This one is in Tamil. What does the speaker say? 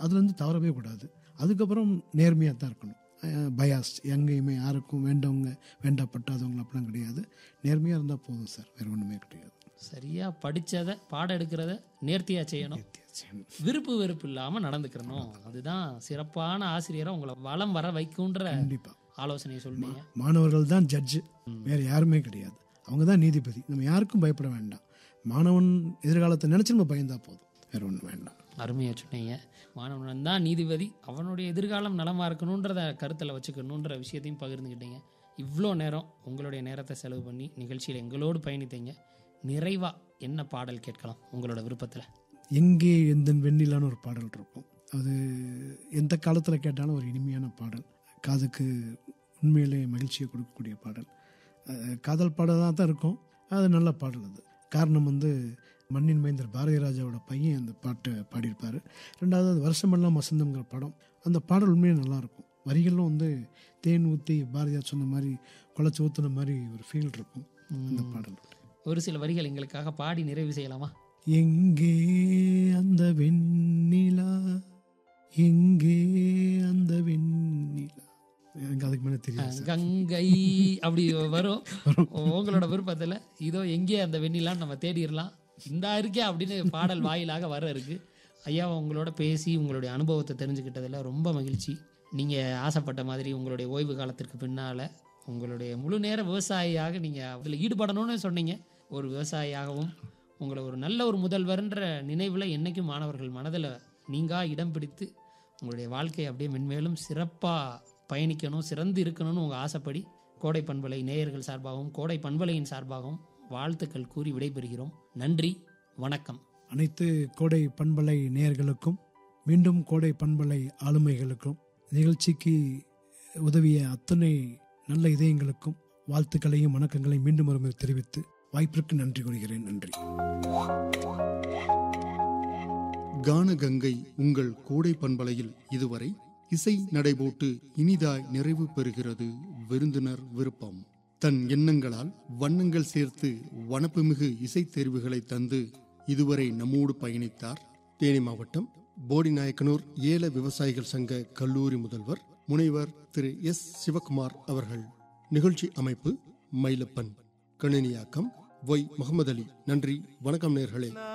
அதுலேருந்து தவறவே கூடாது அதுக்கப்புறம் நேர்மையாக தான் இருக்கணும் பயாஸ் எங்கேயுமே யாருக்கும் வேண்டவங்க வேண்டப்பட்டாதவங்க அப்படிலாம் கிடையாது நேர்மையாக இருந்தால் போதும் சார் வேறு ஒன்றுமே கிடையாது சரியா படிச்சதை பாடம் எடுக்கிறத நேர்த்தியா செய்யணும் வித்தியாசம். விருப்பு வெறுப்பு இல்லாம நடந்துக்கிறணும் அதுதான் சிறப்பான ஆசிரியரை உங்களை வளம் வர வைக்குன்ற கண்டிப்பாக ஆலோசனையை சொல்றீங்க மாணவர்கள் தான் ஜட்ஜு வேறு யாருமே கிடையாது அவங்க தான் நீதிபதி நம்ம யாருக்கும் பயப்பட வேண்டாம் மாணவன் எதிர்காலத்தை நினச்சி நம்ம பயந்தா போதும் வேறு ஒன்றும் வேண்டாம் அருமையா சொன்னீங்க மாணவன் தான் நீதிபதி அவனுடைய எதிர்காலம் நலமா இருக்கணுன்றத கருத்தில் வச்சுக்கணுன்ற விஷயத்தையும் பகிர்ந்துக்கிட்டீங்க இவ்வளோ நேரம் உங்களுடைய நேரத்தை செலவு பண்ணி நிகழ்ச்சியில் எங்களோடு பயணித்தீங்க நிறைவா என்ன பாடல் கேட்கலாம் உங்களோட விருப்பத்தில் எங்கே எந்த வெண்ணிலான்னு ஒரு பாடல் இருக்கும் அது எந்த காலத்தில் கேட்டாலும் ஒரு இனிமையான பாடல் காதுக்கு உண்மையிலே மகிழ்ச்சியை கொடுக்கக்கூடிய பாடல் அஹ் காதல் பாடலாக தான் இருக்கும் அது நல்ல பாடல் அது காரணம் வந்து மண்ணின் மைந்தர் பாரதி ராஜாவோட பையன் அந்த பாட்டை பாடியிருப்பார் ரெண்டாவது அது வருஷமெல்லாம் வசந்தம்ங்கிற படம் அந்த பாடல் உண்மையாக நல்லாயிருக்கும் வரிகளும் வந்து தேன் ஊற்றி பாரதியார் சொன்ன மாதிரி குழச்சி ஊற்றுன மாதிரி ஒரு ஃபீல் இருக்கும் அந்த பாடல் ஒரு சில வரிகள் எங்களுக்காக பாடி நிறைவு செய்யலாமா எங்கே அந்த வெண்ணிலா எங்கே அந்த வெண்ணிலா எனக்கு அதுக்கு மேலே தெரியாது சார். கங்கை அப்படி வரும் உங்களோட விருப்பத்தில் இதோ எங்கே அந்த வெண்ணிலான்னு நம்ம தேடிடலாம் இந்த இருக்கே அப்படின்னு பாடல் வாயிலாக வர இருக்கு ஐயா உங்களோட பேசி உங்களுடைய அனுபவத்தை தெரிஞ்சுக்கிட்டதுல ரொம்ப மகிழ்ச்சி நீங்கள் ஆசைப்பட்ட மாதிரி உங்களுடைய ஓய்வு காலத்திற்கு பின்னால் உங்களுடைய முழு நேர விவசாயியாக நீங்கள் அதில் ஈடுபடணும்னு சொன்னீங்க ஒரு விவசாயியாகவும் உங்களை ஒரு நல்ல ஒரு முதல்வர்ன்ற நினைவில் என்னைக்கும் மாணவர்கள் மனதில் நீங்கா இடம் பிடித்து உங்களுடைய வாழ்க்கையை அப்படியே மென்மேலும் சிறப்பாக பயணிக்கணும் சிறந்து இருக்கணும்னு உங்கள் ஆசைப்படி கோடை பண்பலை நேயர்கள் சார்பாகவும் கோடை பண்பலையின் சார்பாகவும் வாழ்த்துக்கள் கூறி விடைபெறுகிறோம் நன்றி வணக்கம் அனைத்து கோடை பண்பலை நேயர்களுக்கும் மீண்டும் கோடை பண்பலை ஆளுமைகளுக்கும் நிகழ்ச்சிக்கு உதவிய அத்தனை நல்ல இதயங்களுக்கும் வாழ்த்துக்களையும் வணக்கங்களையும் மீண்டும் ஒருமுறை தெரிவித்து வாய்ப்பிற்கு நன்றி கூறுகிறேன் நன்றி கானகங்கை உங்கள் கோடை பண்பலையில் இதுவரை இசை நடைபோட்டு இனிதாய் நிறைவு பெறுகிறது விருந்தினர் விருப்பம் தன் எண்ணங்களால் வண்ணங்கள் சேர்த்து வனப்புமிகு இசைத் தேர்வுகளை தந்து இதுவரை நம்மோடு பயணித்தார் தேனி மாவட்டம் போடிநாயக்கனூர் ஏல விவசாயிகள் சங்க கல்லூரி முதல்வர் முனைவர் திரு எஸ் சிவகுமார் அவர்கள் நிகழ்ச்சி அமைப்பு மயிலப்பன் கணினியாக்கம் ஒய் முகமது அலி நன்றி வணக்கம் நேர்களே